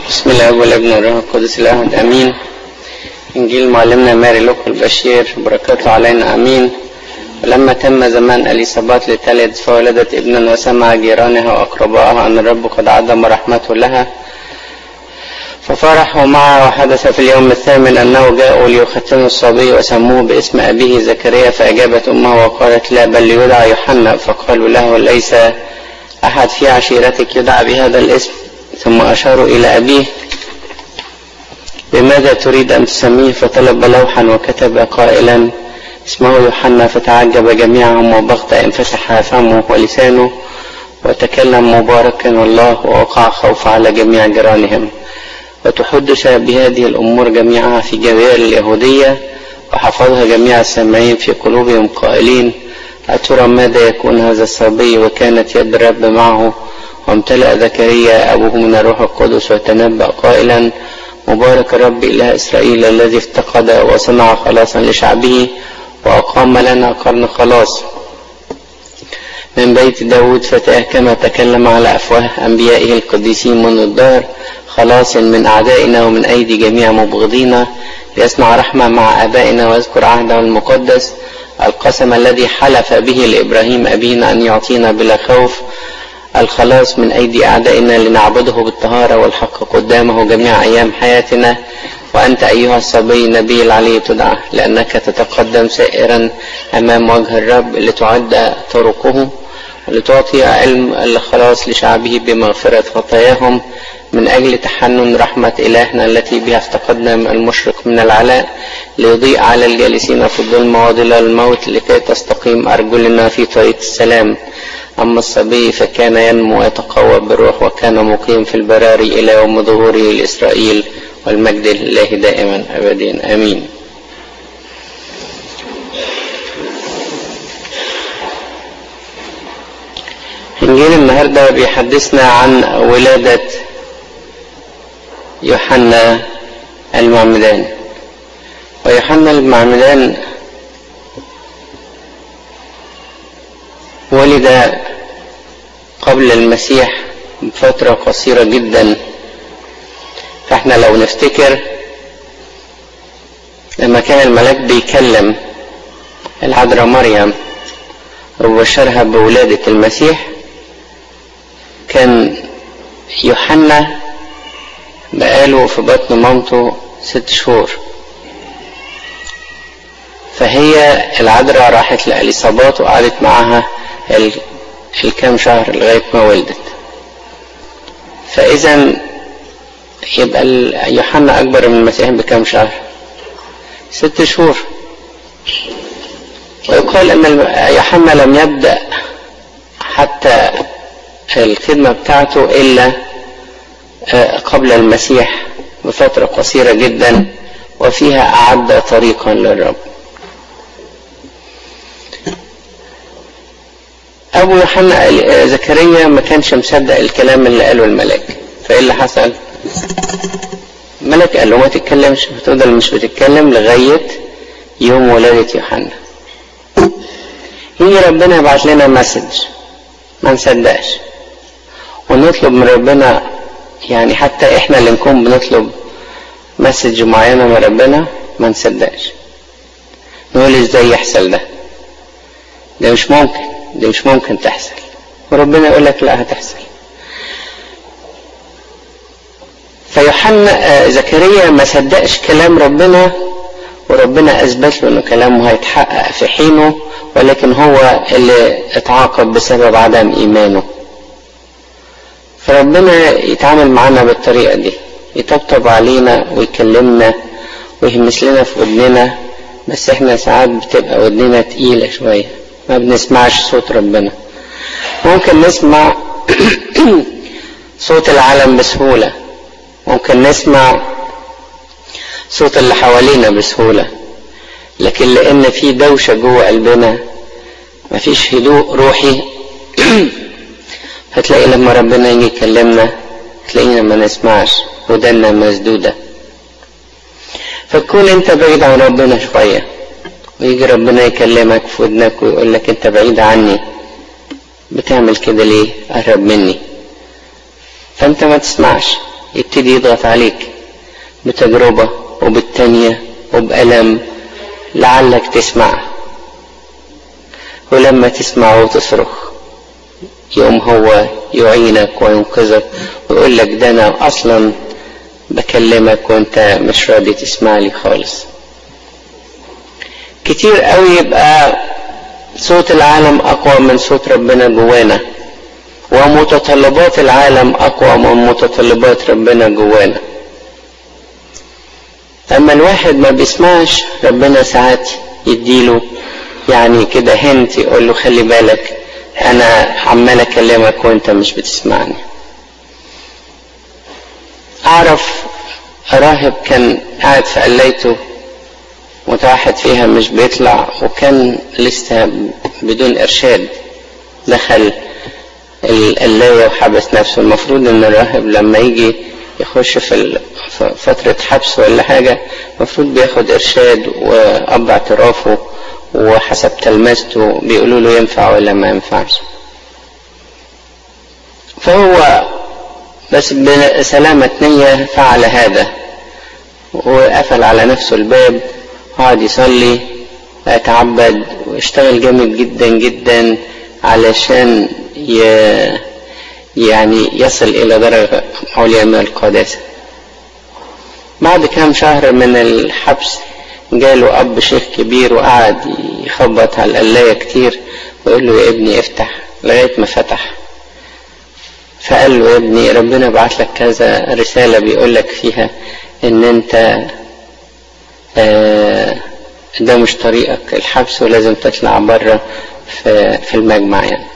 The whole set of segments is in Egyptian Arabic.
بسم الله والابن والروح القدس الاحد امين انجيل معلمنا ماري لوك البشير بركاته علينا امين ولما تم زمان اليصابات لتلد فولدت ابنا وسمع جيرانها واقربائها ان الرب قد عدم رحمته لها ففرحوا معه وحدث في اليوم الثامن انه جاءوا ليختنوا الصبي وسموه باسم ابيه زكريا فاجابت امه وقالت لا بل يدعى يوحنا فقالوا له ليس احد في عشيرتك يدعى بهذا الاسم ثم أشاروا إلى أبيه بماذا تريد أن تسميه فطلب لوحا وكتب قائلا اسمه يوحنا فتعجب جميعهم وبغت انفتح فمه ولسانه وتكلم مباركا الله ووقع خوف على جميع جيرانهم وتحدث بهذه الأمور جميعها في جبال اليهودية وحفظها جميع السامعين في قلوبهم قائلين أترى ماذا يكون هذا الصبي وكانت يد الرب معه وامتلأ زكريا أبوه من الروح القدس وتنبأ قائلا مبارك الرب إله إسرائيل الذي افتقد وصنع خلاصا لشعبه وأقام لنا قرن خلاص من بيت داود فتاه كما تكلم على أفواه أنبيائه القديسين منذ الدار خلاص من أعدائنا ومن أيدي جميع مبغضينا ليصنع رحمة مع آبائنا ويذكر عهده المقدس القسم الذي حلف به لإبراهيم أبينا أن يعطينا بلا خوف الخلاص من أيدي أعدائنا لنعبده بالطهارة والحق قدامه جميع أيام حياتنا وأنت أيها الصبي النبي العلي تدعى لأنك تتقدم سائرا أمام وجه الرب لتعد طرقه ولتعطي علم الخلاص لشعبه بمغفرة خطاياهم من أجل تحنن رحمة إلهنا التي بها افتقدنا المشرق من العلاء ليضيء على الجالسين في الظلم وظلال الموت لكي تستقيم أرجلنا في طريق السلام أما الصبي فكان ينمو ويتقوى بالروح وكان مقيم في البراري إلى يوم ظهوره لإسرائيل والمجد لله دائما أبدا آمين إنجيل النهاردة بيحدثنا عن ولادة يوحنا المعمدان ويوحنا المعمدان ولد قبل المسيح بفترة قصيرة جدا فاحنا لو نفتكر لما كان الملاك بيكلم العذراء مريم وبشرها بولادة المسيح كان يوحنا بقاله في بطن مامته ست شهور فهي العذراء راحت لأليصابات وقعدت معاها الكام شهر لغاية ما ولدت فإذا يبقى يوحنا أكبر من المسيح بكام شهر ست شهور ويقال أن يوحنا لم يبدأ حتى الخدمة بتاعته إلا قبل المسيح بفترة قصيرة جدا وفيها أعد طريقا للرب أبو يوحنا زكريا ما كانش مصدق الكلام اللي قاله الملاك فإيه اللي حصل؟ الملاك قال له ما تتكلمش هتفضل مش بتتكلم لغاية يوم ولادة يوحنا يجي ربنا يبعت لنا مسج ما نصدقش ونطلب من ربنا يعني حتى احنا اللي نكون بنطلب مسج معينة من ربنا ما نصدقش نقول ازاي يحصل ده ده مش ممكن دي مش ممكن تحصل وربنا يقول لك لا هتحصل فيوحنا زكريا ما صدقش كلام ربنا وربنا اثبت له انه كلامه هيتحقق في حينه ولكن هو اللي اتعاقب بسبب عدم ايمانه فربنا يتعامل معانا بالطريقه دي يطبطب علينا ويكلمنا ويهمس لنا في ودننا بس احنا ساعات بتبقى ودننا تقيله شويه ما بنسمعش صوت ربنا ممكن نسمع صوت العالم بسهولة ممكن نسمع صوت اللي حوالينا بسهولة لكن لأن في دوشة جوه قلبنا مفيش هدوء روحي هتلاقي لما ربنا يجي يكلمنا تلاقينا ما نسمعش ودنا مسدودة فتكون انت بعيد عن ربنا شويه ويجي ربنا يكلمك في ودنك ويقول لك انت بعيد عني بتعمل كده ليه قرب مني فانت ما تسمعش يبتدي يضغط عليك بتجربة وبالتانية وبألم لعلك تسمع ولما تسمع وتصرخ يوم هو يعينك وينقذك ويقول لك ده انا اصلا بكلمك وانت مش راضي تسمع لي خالص كتير قوي يبقى صوت العالم اقوى من صوت ربنا جوانا ومتطلبات العالم اقوى من متطلبات ربنا جوانا اما الواحد ما بيسمعش ربنا ساعات يديله يعني كده هنت يقول له خلي بالك انا عمال اكلمك وانت مش بتسمعني اعرف راهب كان قاعد في قليته متوحد فيها مش بيطلع وكان لسه بدون ارشاد دخل القلاية وحبس نفسه المفروض ان الراهب لما يجي يخش في فترة حبس ولا حاجة المفروض بياخد ارشاد واب اعترافه وحسب تلمذته بيقولوا له ينفع ولا ما ينفعش فهو بس بسلامة نية فعل هذا وقفل على نفسه الباب قعد يصلي اتعبد واشتغل جامد جدا جدا علشان ي... يعني يصل الى درجة عليا من القداسة بعد كام شهر من الحبس جاله اب شيخ كبير وقعد يخبط على القلاية كتير ويقول له يا ابني افتح لغاية ما فتح فقال له يا ابني ربنا بعت لك كذا رسالة بيقول لك فيها ان انت آه ده مش طريقك الحبس ولازم تطلع بره في, في المجمع يعني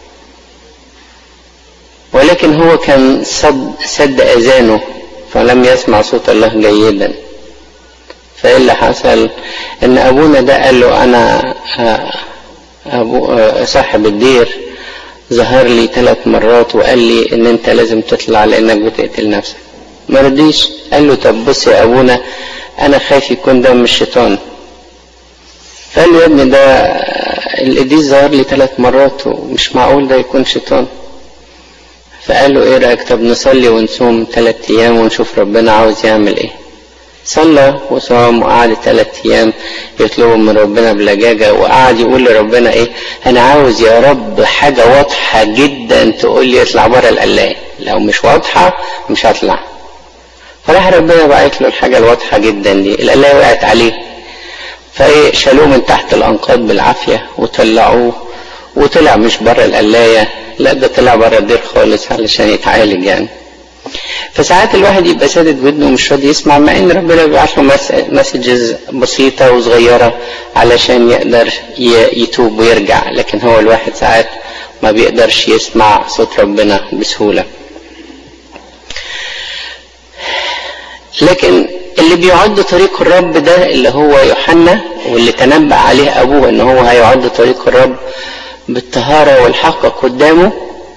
ولكن هو كان صد سد اذانه فلم يسمع صوت الله جيدا فايه اللي حصل ان ابونا ده قال له انا أبو صاحب الدير ظهر لي ثلاث مرات وقال لي ان انت لازم تطلع لانك بتقتل نفسك ما رضيش قال له طب بص يا ابونا انا خايف يكون ده من الشيطان فقال له يا ابني ده القديس ظهر لي ثلاث مرات ومش معقول ده يكون شيطان فقال له ايه رايك طب نصلي ونصوم ثلاث ايام ونشوف ربنا عاوز يعمل ايه صلى وصام وقعد ثلاث ايام يطلبوا من ربنا بلجاجة وقعد يقول لربنا ايه انا عاوز يا رب حاجة واضحة جدا تقول لي اطلع بره القلاية لو مش واضحة مش هطلع فراح ربنا بعت له الحاجة الواضحة جدا دي القلاية وقعت عليه فايه شالوه من تحت الانقاض بالعافية وطلعوه وطلع مش بره القلاية لا ده طلع بره الدير خالص علشان يتعالج يعني فساعات الواحد يبقى سادد ودنه ومش راضي يسمع مع ان ربنا بيبعت له مسجز بسيطة وصغيرة علشان يقدر يتوب ويرجع لكن هو الواحد ساعات ما بيقدرش يسمع صوت ربنا بسهولة لكن اللي بيعد طريق الرب ده اللي هو يوحنا واللي تنبأ عليه ابوه ان هو هيعد طريق الرب بالطهارة والحق قدامه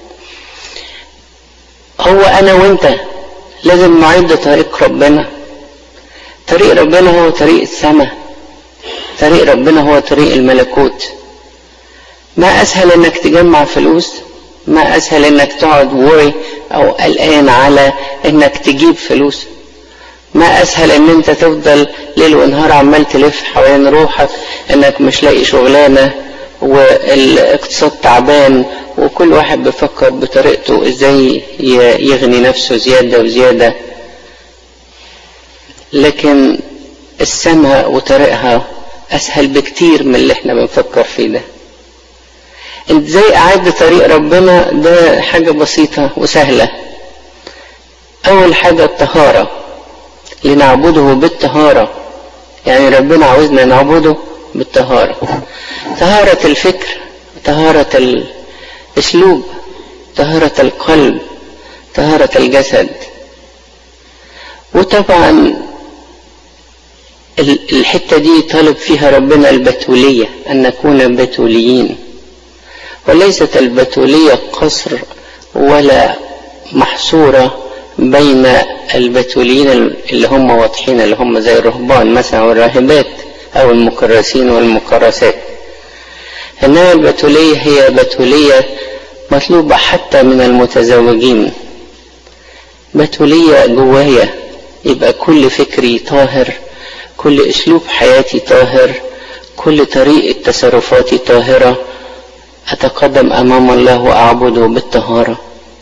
هو انا وانت لازم نعد طريق ربنا طريق ربنا هو طريق السماء طريق ربنا هو طريق الملكوت ما اسهل انك تجمع فلوس ما اسهل انك تقعد وري او قلقان على انك تجيب فلوس ما اسهل ان انت تفضل ليل ونهار عمال تلف حوالين روحك انك مش لاقي شغلانه والاقتصاد تعبان وكل واحد بيفكر بطريقته ازاي يغني نفسه زيادة وزيادة لكن السماء وطريقها اسهل بكتير من اللي احنا بنفكر فيه ده ازاي اعد طريق ربنا ده حاجة بسيطة وسهلة اول حاجة الطهارة لنعبده بالطهارة يعني ربنا عاوزنا نعبده بالطهارة طهارة الفكر طهارة الاسلوب طهارة القلب طهارة الجسد وطبعا الحتة دي طالب فيها ربنا البتولية أن نكون بتوليين وليست البتولية قصر ولا محصورة بين البتوليين اللي هم واضحين اللي هم زي الرهبان مثلا والراهبات أو المكرسين والمكرسات إنما البتولية هي بتولية مطلوبة حتى من المتزوجين بتولية جوايا يبقى كل فكري طاهر كل اسلوب حياتي طاهر كل طريقة تصرفاتي طاهرة اتقدم امام الله واعبده بالطهارة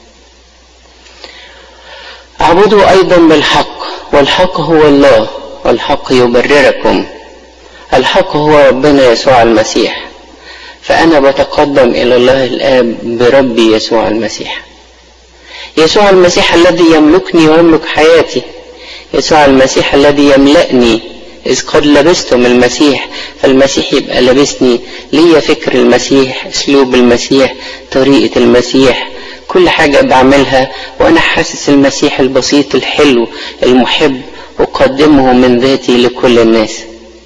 اعبده ايضا بالحق والحق هو الله والحق يبرركم الحق هو ربنا يسوع المسيح فأنا بتقدم إلى الله الآب بربي يسوع المسيح يسوع المسيح الذي يملكني ويملك حياتي يسوع المسيح الذي يملأني إذ قد لبستم المسيح فالمسيح يبقى لبسني ليا فكر المسيح أسلوب المسيح طريقة المسيح كل حاجة بعملها وأنا حاسس المسيح البسيط الحلو المحب أقدمه من ذاتي لكل الناس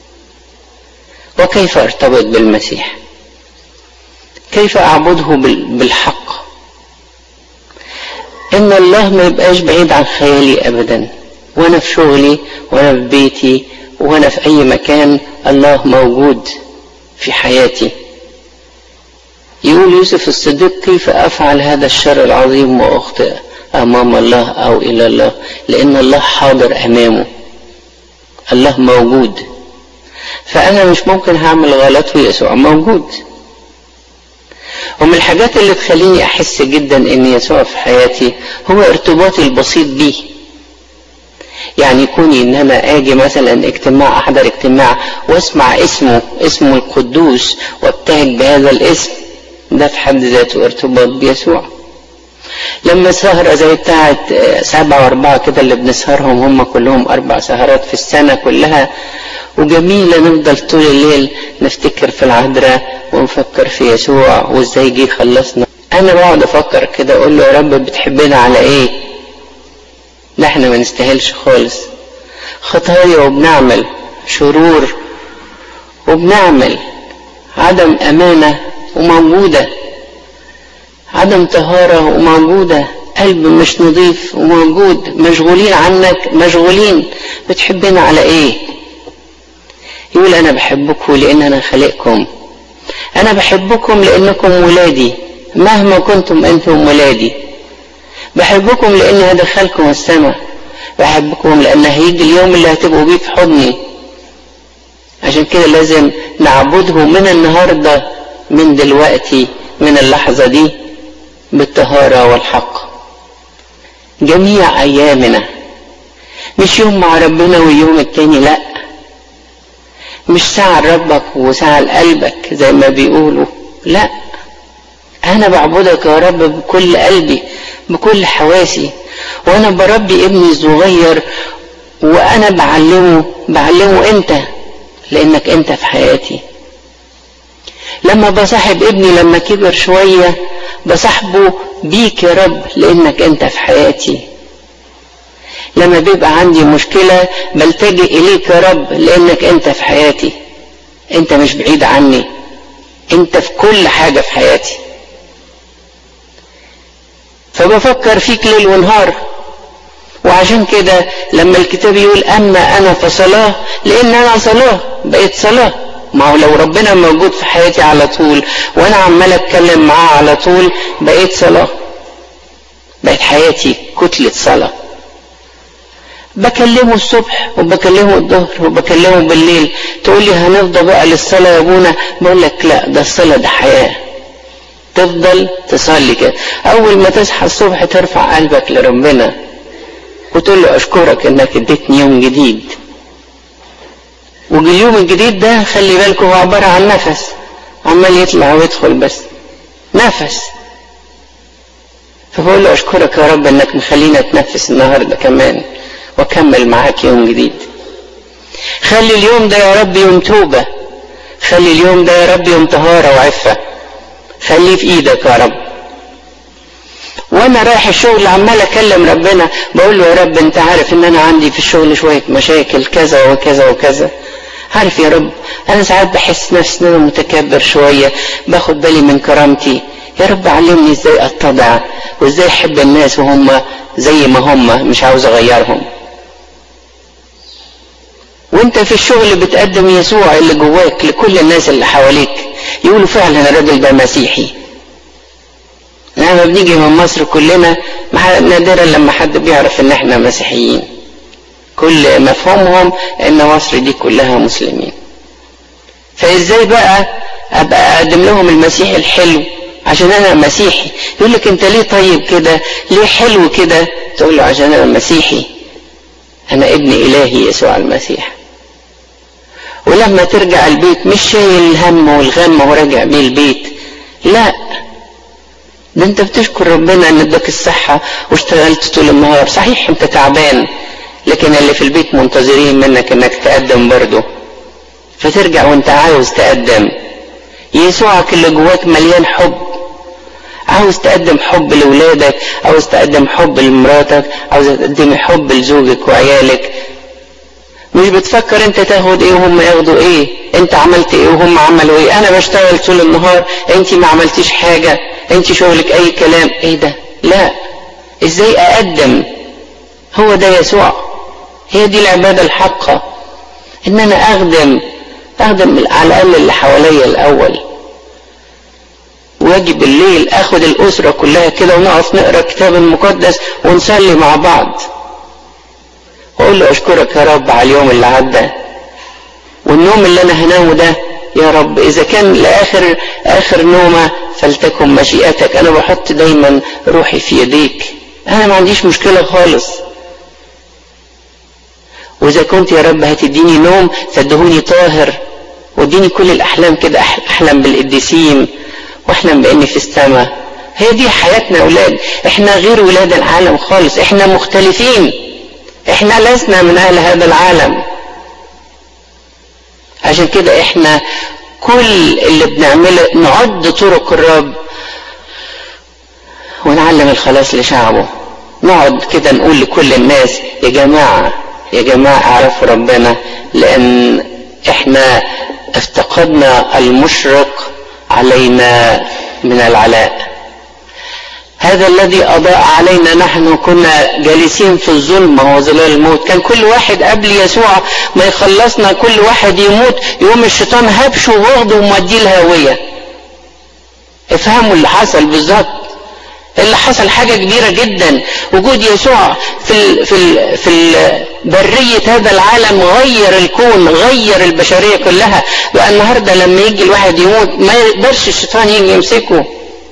وكيف ارتبط بالمسيح كيف اعبده بالحق ان الله ما يبقاش بعيد عن خيالي ابدا وانا في شغلي وانا في بيتي وانا في اي مكان الله موجود في حياتي يقول يوسف الصديق كيف افعل هذا الشر العظيم واخطئ امام الله او الى الله لان الله حاضر امامه الله موجود فانا مش ممكن هعمل غلط ويسوع موجود ومن الحاجات اللي تخليني احس جدا ان يسوع في حياتي هو ارتباطي البسيط بيه يعني كوني ان انا اجي مثلا اجتماع احضر اجتماع واسمع اسمه اسمه القدوس وابتهج بهذا الاسم ده في حد ذاته ارتباط بيسوع لما سهرة زي بتاعة سبعة وأربعة كده اللي بنسهرهم هم كلهم أربع سهرات في السنة كلها وجميلة نفضل طول الليل نفتكر في العذراء ونفكر في يسوع وازاي جه خلصنا أنا بقعد أفكر كده أقول له يا رب بتحبنا على إيه؟ لا إحنا ما نستاهلش خالص خطايا وبنعمل شرور وبنعمل عدم أمانة وموجودة عدم طهارة وموجودة قلب مش نظيف وموجود مشغولين عنك مشغولين بتحبنا على ايه يقول انا بحبكم لان انا خالقكم انا بحبكم لانكم ولادي مهما كنتم انتم ولادي بحبكم لاني هدخلكم السماء بحبكم لان هيجي اليوم اللي هتبقوا بيه في حضني عشان كده لازم نعبده من النهارده من دلوقتي من اللحظه دي بالطهارة والحق جميع أيامنا مش يوم مع ربنا واليوم التاني لأ مش ساعة لربك وساعة لقلبك زي ما بيقولوا لأ أنا بعبدك يا رب بكل قلبي بكل حواسي وأنا بربي ابني الصغير وأنا بعلمه بعلمه أنت لأنك أنت في حياتي لما بصاحب ابني لما كبر شوية بصاحبه بيك يا رب لانك انت في حياتي لما بيبقى عندي مشكلة بلتجئ اليك يا رب لانك انت في حياتي انت مش بعيد عني انت في كل حاجة في حياتي فبفكر فيك ليل ونهار وعشان كده لما الكتاب يقول اما انا فصلاه لان انا صلاه بقيت صلاه ما هو لو ربنا موجود في حياتي على طول وانا عمال اتكلم معاه على طول بقيت صلاة بقت حياتي كتلة صلاة بكلمه الصبح وبكلمه الظهر وبكلمه بالليل تقول لي هنفضى بقى للصلاة يا ابونا بقول لك لا ده الصلاة ده حياة تفضل تصلي كده اول ما تصحى الصبح ترفع قلبك لربنا وتقول له اشكرك انك اديتني يوم جديد واليوم الجديد ده خلي بالكم هو عبارة عن نفس عمال يطلع ويدخل بس نفس فبقول له اشكرك يا رب انك مخلينا اتنفس النهارده كمان واكمل معاك يوم جديد خلي اليوم ده يا رب يوم توبة خلي اليوم ده يا رب يوم طهارة وعفة خليه في ايدك يا رب وانا رايح الشغل عمال اكلم ربنا بقول له يا رب انت عارف ان انا عندي في الشغل شوية مشاكل كذا وكذا وكذا عارف يا رب انا ساعات بحس نفسي ان انا متكبر شوية باخد بالي من كرامتي يا رب علمني ازاي اتضع وازاي احب الناس وهم زي ما هم مش عاوز اغيرهم وانت في الشغل بتقدم يسوع اللي جواك لكل الناس اللي حواليك يقولوا فعلا الراجل ده مسيحي لما بنيجي من مصر كلنا نادرا لما حد بيعرف ان احنا مسيحيين كل مفهومهم ان مصر دي كلها مسلمين فازاي بقى ابقى اقدم لهم المسيح الحلو عشان انا مسيحي يقول لك انت ليه طيب كده ليه حلو كده تقول له عشان انا مسيحي انا ابن الهي يسوع المسيح ولما ترجع البيت مش شايل الهم والغم وراجع بيه البيت لا ده انت بتشكر ربنا ان اداك الصحة واشتغلت طول النهار صحيح انت تعبان لكن اللي في البيت منتظرين منك انك تقدم برضه فترجع وانت عاوز تقدم يسوعك اللي جواك مليان حب عاوز تقدم حب لولادك عاوز تقدم حب لمراتك عاوز تقدم حب لزوجك وعيالك مش بتفكر انت تاخد ايه وهم ياخدوا ايه انت عملت ايه وهم عملوا ايه انا بشتغل طول النهار انت ما عملتيش حاجة انت شغلك اي كلام ايه ده لا ازاي اقدم هو ده يسوع هي دي العبادة الحقة ان انا اخدم اخدم على الاقل اللي حواليا الاول واجي بالليل اخد الاسرة كلها كده ونقف نقرا الكتاب المقدس ونصلي مع بعض واقول له اشكرك يا رب على اليوم اللي عدى والنوم اللي انا هنامه ده يا رب اذا كان لاخر اخر نومه فلتكن مشيئتك انا بحط دايما روحي في يديك انا ما عنديش مشكله خالص واذا كنت يا رب هتديني نوم فادهوني طاهر واديني كل الاحلام كده احلم بالقديسين واحلم باني في السماء هي دي حياتنا يا اولاد احنا غير ولاد العالم خالص احنا مختلفين احنا لسنا من اهل هذا العالم عشان كده احنا كل اللي بنعمله نعد طرق الرب ونعلم الخلاص لشعبه نقعد كده نقول لكل الناس يا جماعة يا جماعة اعرفوا ربنا لان احنا افتقدنا المشرق علينا من العلاء هذا الذي أضاء علينا نحن كنا جالسين في الظلمة وظلال الموت كان كل واحد قبل يسوع ما يخلصنا كل واحد يموت يقوم الشيطان هبشه واخده وموديه الهاوية افهموا اللي حصل بالظبط اللي حصل حاجة كبيرة جدا وجود يسوع في ال في ال في ال برية هذا العالم غير الكون غير البشرية كلها بقى النهاردة لما يجي الواحد يموت ما يقدرش الشيطان يجي يمسكه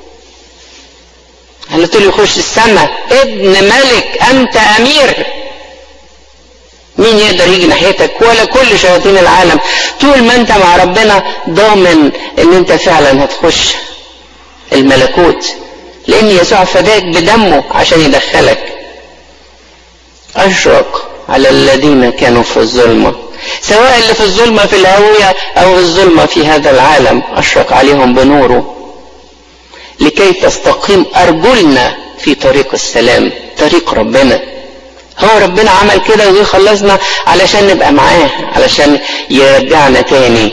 على طول يخش السماء ابن ملك انت امير مين يقدر يجي ناحيتك ولا كل شياطين العالم طول ما انت مع ربنا ضامن ان انت فعلا هتخش الملكوت لان يسوع فداك بدمه عشان يدخلك اشرق على الذين كانوا في الظلمة سواء اللي في الظلمة في الهوية او الظلمة في هذا العالم اشرق عليهم بنوره لكي تستقيم أرجلنا في طريق السلام طريق ربنا هو ربنا عمل كده ويخلصنا علشان نبقى معاه علشان يرجعنا تاني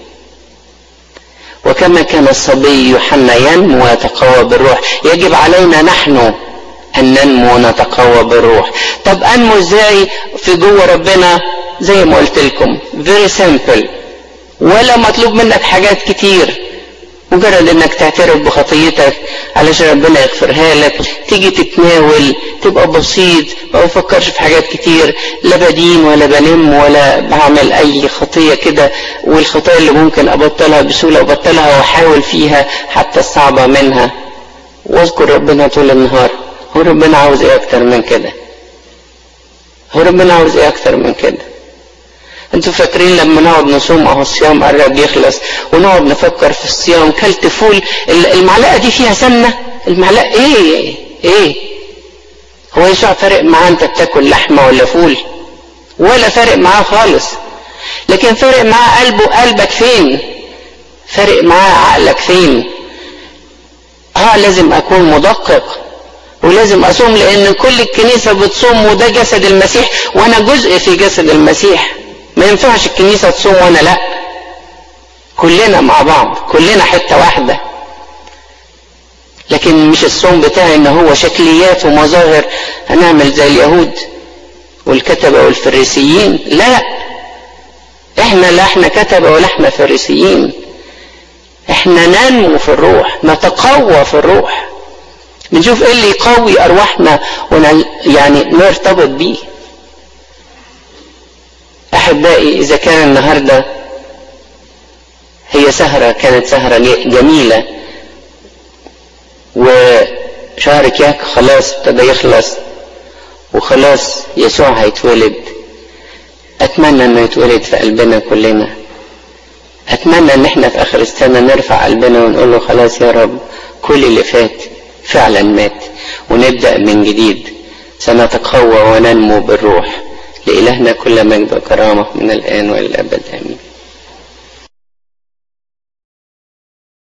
وكما كان الصبي يوحنا ينمو ويتقوى بالروح يجب علينا نحن أن ننمو ونتقوى بالروح طب أنمو ازاي في جوه ربنا زي ما قلت لكم very simple ولا مطلوب منك حاجات كتير مجرد انك تعترف بخطيتك علشان ربنا يغفرها لك تيجي تتناول تبقى بسيط ما بفكرش في حاجات كتير لا بدين ولا بنم ولا بعمل اي خطية كده والخطايا اللي ممكن ابطلها بسهولة ابطلها واحاول فيها حتى الصعبة منها واذكر ربنا طول النهار هو ربنا عاوز ايه اكتر من كده هو ربنا عاوز ايه اكتر من كده انتوا فاكرين لما نقعد نصوم اهو الصيام قرب يخلص ونقعد نفكر في الصيام كلت فول المعلقه دي فيها سمنه المعلقه ايه ايه هو يسوع فارق معاه انت بتاكل لحمه ولا فول ولا فارق معاه خالص لكن فارق معاه قلبه قلبك فين فارق معاه عقلك فين اه لازم اكون مدقق ولازم اصوم لان كل الكنيسه بتصوم وده جسد المسيح وانا جزء في جسد المسيح ما ينفعش الكنيسة تصوم وانا لا كلنا مع بعض كلنا حتة واحدة لكن مش الصوم بتاعي ان هو شكليات ومظاهر هنعمل زي اليهود والكتبة والفريسيين لا احنا لا احنا كتبة ولا احنا فريسيين احنا ننمو في الروح نتقوى في الروح بنشوف ايه اللي يقوي ارواحنا ونع... يعني نرتبط بيه احبائي اذا كان النهارده هي سهره كانت سهره جميله وشهر كياك خلاص ابتدى يخلص وخلاص يسوع هيتولد اتمنى انه يتولد في قلبنا كلنا اتمنى ان احنا في اخر السنه نرفع قلبنا ونقول له خلاص يا رب كل اللي فات فعلا مات ونبدا من جديد سنتقوى وننمو بالروح لالهنا كل مجد وكرامه من الان والى الابد امين